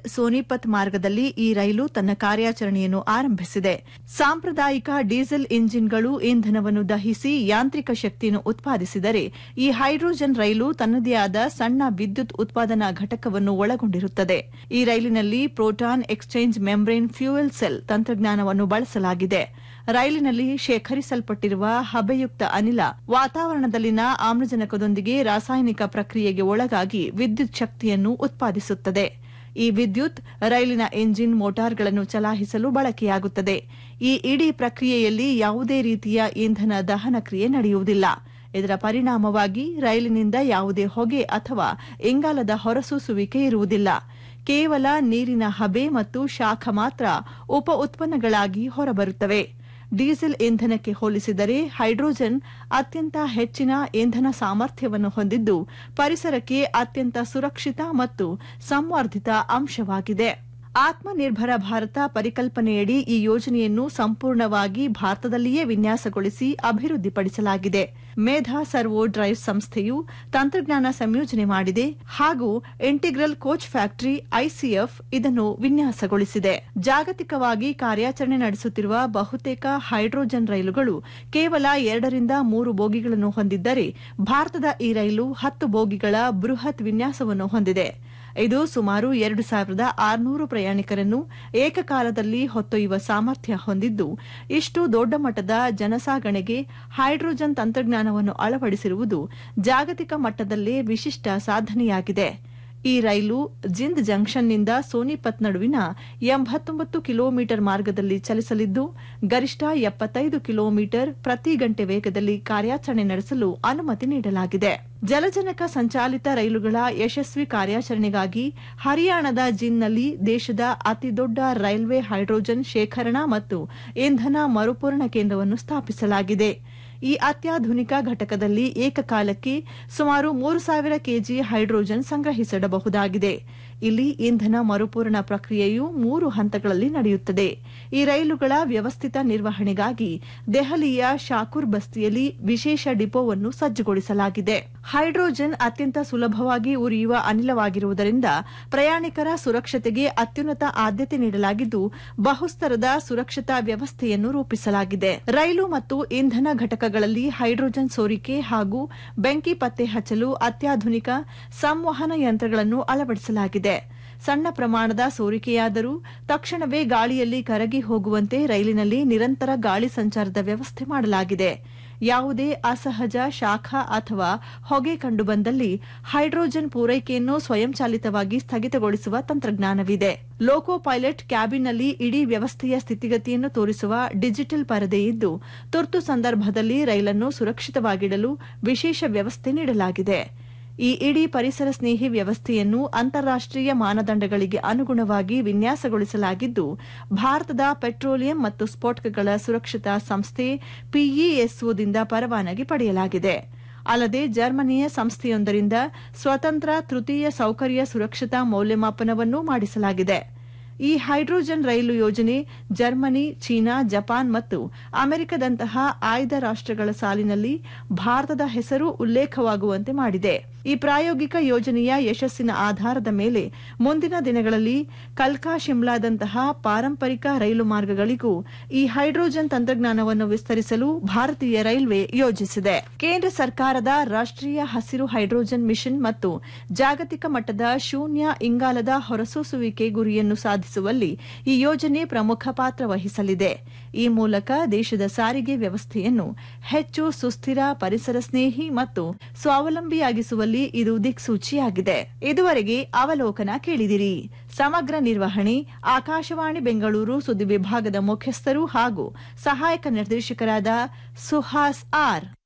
ಸೋನಿಪತ್ ಮಾರ್ಗದಲ್ಲಿ ಈ ರೈಲು ತನ್ನ ಕಾರ್ಯಾಚರಣೆಯನ್ನು ಆರಂಭಿಸಿದೆ ಸಾಂಪ್ರದಾಯಿಕ ಡೀಸೆಲ್ ಇಂಜಿನ್ಗಳು ಇಂಧನವನ್ನು ದಹಿಸಿ ಯಾಂತ್ರಿಕ ಶಕ್ತಿಯನ್ನು ಉತ್ಪಾದಿಸಿದರೆ ಈ ಹೈಡ್ರೋಜನ್ ರೈಲು ತನ್ನದೇ ಆದ ಸಣ್ಣ ವಿದ್ಯುತ್ ಉತ್ಪಾದನಾ ಘಟಕವನ್ನು ಒಳಗೊಂಡಿರುತ್ತದೆ ಈ ರೈಲಿನಲ್ಲಿ proton exchange membrane fuel cell ತಂತ್ರಜ್ಞಾನವನ್ನು ಬಳಸಲಾಗಿದೆ ರೈಲಿನಲ್ಲಿ ಶೇಖರಿಸಲ್ಪಟ್ಟಿರುವ ಹಬೆಯುಕ್ತ ಅನಿಲ ವಾತಾವರಣದಲ್ಲಿನ ಆಮ್ಲಜನಕದೊಂದಿಗೆ ರಾಸಾಯನಿಕ ಪ್ರಕ್ರಿಯೆಗೆ ಒಳಗಾಗಿ ವಿದ್ಯುತ್ ಶಕ್ತಿಯನ್ನು ಉತ್ಪಾದಿಸುತ್ತದೆ ಈ ವಿದ್ಯುತ್ ರೈಲಿನ ಎಂಜಿನ್ ಮೋಟಾರ್ಗಳನ್ನು ಚಲಾಯಿಸಲು ಬಳಕೆಯಾಗುತ್ತದೆ ಈ ಇಡೀ ಪ್ರಕ್ರಿಯೆಯಲ್ಲಿ ಯಾವುದೇ ರೀತಿಯ ಇಂಧನ ದಹನ ಕ್ರಿಯೆ ನಡೆಯುವುದಿಲ್ಲ ಇದರ ಪರಿಣಾಮವಾಗಿ ರೈಲಿನಿಂದ ಯಾವುದೇ ಹೊಗೆ ಅಥವಾ ಇಂಗಾಲದ ಹೊರಸೂಸುವಿಕೆ ಇರುವುದಿಲ್ಲ ಕೇವಲ ನೀರಿನ ಹಬೆ ಮತ್ತು ಶಾಖ ಮಾತ್ರ ಉಪ ಉತ್ಪನ್ನಗಳಾಗಿ ಹೊರಬರುತ್ತವೆ ಡೀಸೆಲ್ ಇಂಧನಕ್ಕೆ ಹೋಲಿಸಿದರೆ ಹೈಡ್ರೋಜನ್ ಅತ್ಯಂತ ಹೆಚ್ಚಿನ ಇಂಧನ ಸಾಮರ್ಥ್ಯವನ್ನು ಹೊಂದಿದ್ದು ಪರಿಸರಕ್ಕೆ ಅತ್ಯಂತ ಸುರಕ್ಷಿತ ಮತ್ತು ಸಂವರ್ಧಿತ ಅಂಶವಾಗಿದೆ ಆತ್ಮನಿರ್ಭರ ಭಾರತ ಪರಿಕಲ್ಪನೆಯಡಿ ಈ ಯೋಜನೆಯನ್ನು ಸಂಪೂರ್ಣವಾಗಿ ಭಾರತದಲ್ಲಿಯೇ ವಿನ್ಯಾಸಗೊಳಿಸಿ ಅಭಿವೃದ್ಧಿಪಡಿಸಲಾಗಿದೆ ಮೇಧಾ ಸರ್ವೋ ಡ್ರೈವ್ ಸಂಸ್ಥೆಯು ತಂತ್ರಜ್ಞಾನ ಸಂಯೋಜನೆ ಮಾಡಿದೆ ಹಾಗೂ ಇಂಟಿಗ್ರಲ್ ಕೋಚ್ ಫ್ಯಾಕ್ಟರಿ ಐಸಿಎಫ್ ಇದನ್ನು ವಿನ್ಯಾಸಗೊಳಿಸಿದೆ ಜಾಗತಿಕವಾಗಿ ಕಾರ್ಯಾಚರಣೆ ನಡೆಸುತ್ತಿರುವ ಬಹುತೇಕ ಹೈಡ್ರೋಜನ್ ರೈಲುಗಳು ಕೇವಲ ಎರಡರಿಂದ ಮೂರು ಬೋಗಿಗಳನ್ನು ಹೊಂದಿದ್ದರೆ ಭಾರತದ ಈ ರೈಲು ಹತ್ತು ಬೋಗಿಗಳ ಬೃಹತ್ ವಿನ್ಯಾಸವನ್ನು ಹೊಂದಿದೆ ಇದು ಸುಮಾರು ಎರಡು ಸಾವಿರದ ಆರುನೂರು ಪ್ರಯಾಣಿಕರನ್ನು ಏಕಕಾಲದಲ್ಲಿ ಹೊತ್ತೊಯ್ಯುವ ಸಾಮರ್ಥ್ಯ ಹೊಂದಿದ್ದು ಇಷ್ಟು ದೊಡ್ಡ ಮಟ್ಟದ ಜನಸಾಗಣೆಗೆ ಹೈಡ್ರೋಜನ್ ತಂತ್ರಜ್ಞಾನವನ್ನು ಅಳವಡಿಸಿರುವುದು ಜಾಗತಿಕ ಮಟ್ಟದಲ್ಲೇ ವಿಶಿಷ್ಟ ಸಾಧನೆಯಾಗಿದೆ ಈ ರೈಲು ಜಿಂದ್ ಜಂಕ್ಷನ್ನಿಂದ ಸೋನಿಪತ್ ನಡುವಿನ ಎಂಬತ್ತೊಂಬತ್ತು ಕಿಲೋಮೀಟರ್ ಮಾರ್ಗದಲ್ಲಿ ಚಲಿಸಲಿದ್ದು ಗರಿಷ್ಠ ಎಪ್ಪತ್ತೈದು ಕಿಲೋಮೀಟರ್ ಪ್ರತಿ ಗಂಟೆ ವೇಗದಲ್ಲಿ ಕಾರ್ಯಾಚರಣೆ ನಡೆಸಲು ಅನುಮತಿ ನೀಡಲಾಗಿದೆ ಜಲಜನಕ ಸಂಚಾಲಿತ ರೈಲುಗಳ ಯಶಸ್ವಿ ಕಾರ್ಯಾಚರಣೆಗಾಗಿ ಹರಿಯಾಣದ ಜಿನ್ನಲ್ಲಿ ದೇಶದ ಅತಿದೊಡ್ಡ ರೈಲ್ವೆ ಹೈಡ್ರೋಜನ್ ಶೇಖರಣಾ ಮತ್ತು ಇಂಧನ ಮರುಪೂರಣ ಕೇಂದ್ರವನ್ನು ಸ್ಥಾಪಿಸಲಾಗಿದೆ ಈ ಅತ್ಯಾಧುನಿಕ ಘಟಕದಲ್ಲಿ ಏಕಕಾಲಕ್ಕೆ ಸುಮಾರು ಮೂರು ಸಾವಿರ ಕೆಜಿ ಹೈಡ್ರೋಜನ್ ಸಂಗ್ರಹಿಸಿಡಬಹುದಾಗಿದೆ ಇಲ್ಲಿ ಇಂಧನ ಮರುಪೂರಣ ಪ್ರಕ್ರಿಯೆಯು ಮೂರು ಹಂತಗಳಲ್ಲಿ ನಡೆಯುತ್ತದೆ ಈ ರೈಲುಗಳ ವ್ಯವಸ್ಥಿತ ನಿರ್ವಹಣೆಗಾಗಿ ದೆಹಲಿಯ ಶಾಕೂರ್ ಬಸ್ತಿಯಲ್ಲಿ ವಿಶೇಷ ಡಿಪೋವನ್ನು ಸಜ್ಜುಗೊಳಿಸಲಾಗಿದೆ ಹೈಡ್ರೋಜನ್ ಅತ್ಯಂತ ಸುಲಭವಾಗಿ ಉರಿಯುವ ಅನಿಲವಾಗಿರುವುದರಿಂದ ಪ್ರಯಾಣಿಕರ ಸುರಕ್ಷತೆಗೆ ಅತ್ಯುನ್ನತ ಆದ್ಯತೆ ನೀಡಲಾಗಿದ್ದು ಬಹುಸ್ತರದ ಸುರಕ್ಷತಾ ವ್ಯವಸ್ಥೆಯನ್ನು ರೂಪಿಸಲಾಗಿದೆ ರೈಲು ಮತ್ತು ಇಂಧನ ಘಟಕಗಳಲ್ಲಿ ಹೈಡ್ರೋಜನ್ ಸೋರಿಕೆ ಹಾಗೂ ಬೆಂಕಿ ಪತ್ತೆ ಹಚ್ಚಲು ಅತ್ಯಾಧುನಿಕ ಸಂವಹನ ಯಂತ್ರಗಳನ್ನು ಅಳವಡಿಸಲಾಗಿದೆ ಸಣ್ಣ ಪ್ರಮಾಣದ ಸೋರಿಕೆಯಾದರೂ ತಕ್ಷಣವೇ ಗಾಳಿಯಲ್ಲಿ ಕರಗಿ ಹೋಗುವಂತೆ ರೈಲಿನಲ್ಲಿ ನಿರಂತರ ಗಾಳಿ ಸಂಚಾರದ ವ್ಯವಸ್ಥೆ ಮಾಡಲಾಗಿದೆ ಯಾವುದೇ ಅಸಹಜ ಶಾಖ ಅಥವಾ ಹೊಗೆ ಕಂಡುಬಂದಲ್ಲಿ ಹೈಡ್ರೋಜನ್ ಪೂರೈಕೆಯನ್ನು ಸ್ವಯಂಚಾಲಿತವಾಗಿ ಸ್ಥಗಿತಗೊಳಿಸುವ ತಂತ್ರಜ್ಞಾನವಿದೆ ಲೋಕೋ ಪೈಲಟ್ ಕ್ಯಾಬಿನ್ನಲ್ಲಿ ಇಡೀ ವ್ಯವಸ್ಥೆಯ ಸ್ಥಿತಿಗತಿಯನ್ನು ತೋರಿಸುವ ಡಿಜಿಟಲ್ ಪರದೆ ಇದ್ದು ತುರ್ತು ಸಂದರ್ಭದಲ್ಲಿ ರೈಲನ್ನು ಸುರಕ್ಷಿತವಾಗಿಡಲು ವಿಶೇಷ ವ್ಯವಸ್ಥೆ ನೀಡಲಾಗಿದೆ ಈ ಇಡೀ ಪರಿಸರ ಸ್ನೇಹಿ ವ್ಯವಸ್ಥೆಯನ್ನು ಅಂತಾರಾಷ್ಟೀಯ ಮಾನದಂಡಗಳಿಗೆ ಅನುಗುಣವಾಗಿ ವಿನ್ಯಾಸಗೊಳಿಸಲಾಗಿದ್ದು ಭಾರತದ ಪೆಟ್ರೋಲಿಯಂ ಮತ್ತು ಸ್ಫೋಟಕಗಳ ಸುರಕ್ಷತಾ ಸಂಸ್ಥೆ ಪಿಇಎಸ್ಒದಿಂದ ಪರವಾನಗಿ ಪಡೆಯಲಾಗಿದೆ ಅಲ್ಲದೆ ಜರ್ಮನಿಯ ಸಂಸ್ಥೆಯೊಂದರಿಂದ ಸ್ವತಂತ್ರ ತೃತೀಯ ಸೌಕರ್ಯ ಸುರಕ್ಷತಾ ಮೌಲ್ಯಮಾಪನವನ್ನೂ ಮಾಡಿಸಲಾಗಿದೆ ಈ ಹೈಡ್ರೋಜನ್ ರೈಲು ಯೋಜನೆ ಜರ್ಮನಿ ಚೀನಾ ಜಪಾನ್ ಮತ್ತು ಅಮೆರಿಕದಂತಹ ಆಯ್ದ ರಾಷ್ಟಗಳ ಸಾಲಿನಲ್ಲಿ ಭಾರತದ ಹೆಸರು ಉಲ್ಲೇಖವಾಗುವಂತೆ ಮಾಡಿದೆ ಈ ಪ್ರಾಯೋಗಿಕ ಯೋಜನೆಯ ಯಶಸ್ಸಿನ ಆಧಾರದ ಮೇಲೆ ಮುಂದಿನ ದಿನಗಳಲ್ಲಿ ಕಲ್ಕಾ ಶಿಮ್ಲಾದಂತಹ ಪಾರಂಪರಿಕ ರೈಲು ಮಾರ್ಗಗಳಿಗೂ ಈ ಹೈಡ್ರೋಜನ್ ತಂತ್ರಜ್ಞಾನವನ್ನು ವಿಸ್ತರಿಸಲು ಭಾರತೀಯ ರೈಲ್ವೆ ಯೋಜಿಸಿದೆ ಕೇಂದ್ರ ಸರ್ಕಾರದ ರಾಷ್ಟೀಯ ಹಸಿರು ಹೈಡ್ರೋಜನ್ ಮಿಷನ್ ಮತ್ತು ಜಾಗತಿಕ ಮಟ್ಟದ ಶೂನ್ಯ ಇಂಗಾಲದ ಹೊರಸೂಸುವಿಕೆ ಗುರಿಯನ್ನು ಸಾಧಿಸುವಲ್ಲಿ ಈ ಯೋಜನೆ ಪ್ರಮುಖ ಪಾತ್ರ ವಹಿಸಲಿದೆ ಈ ಮೂಲಕ ದೇಶದ ಸಾರಿಗೆ ವ್ಯವಸ್ಥೆಯನ್ನು ಹೆಚ್ಚು ಸುಸ್ಥಿರ ಪರಿಸರ ಸ್ನೇಹಿ ಮತ್ತು ಸ್ವಾವಲಂಬಿಯಾಗಿಸುವಲ್ಲಿ ಇದು ದಿಕ್ಸೂಚಿಯಾಗಿದೆ ಇದುವರೆಗೆ ಅವಲೋಕನ ಕೇಳಿದಿರಿ ಸಮಗ್ರ ನಿರ್ವಹಣೆ ಆಕಾಶವಾಣಿ ಬೆಂಗಳೂರು ಸುದ್ದಿ ವಿಭಾಗದ ಮುಖ್ಯಸ್ಥರು ಹಾಗೂ ಸಹಾಯಕ ನಿರ್ದೇಶಕರಾದ ಸುಹಾಸ್ ಆರ್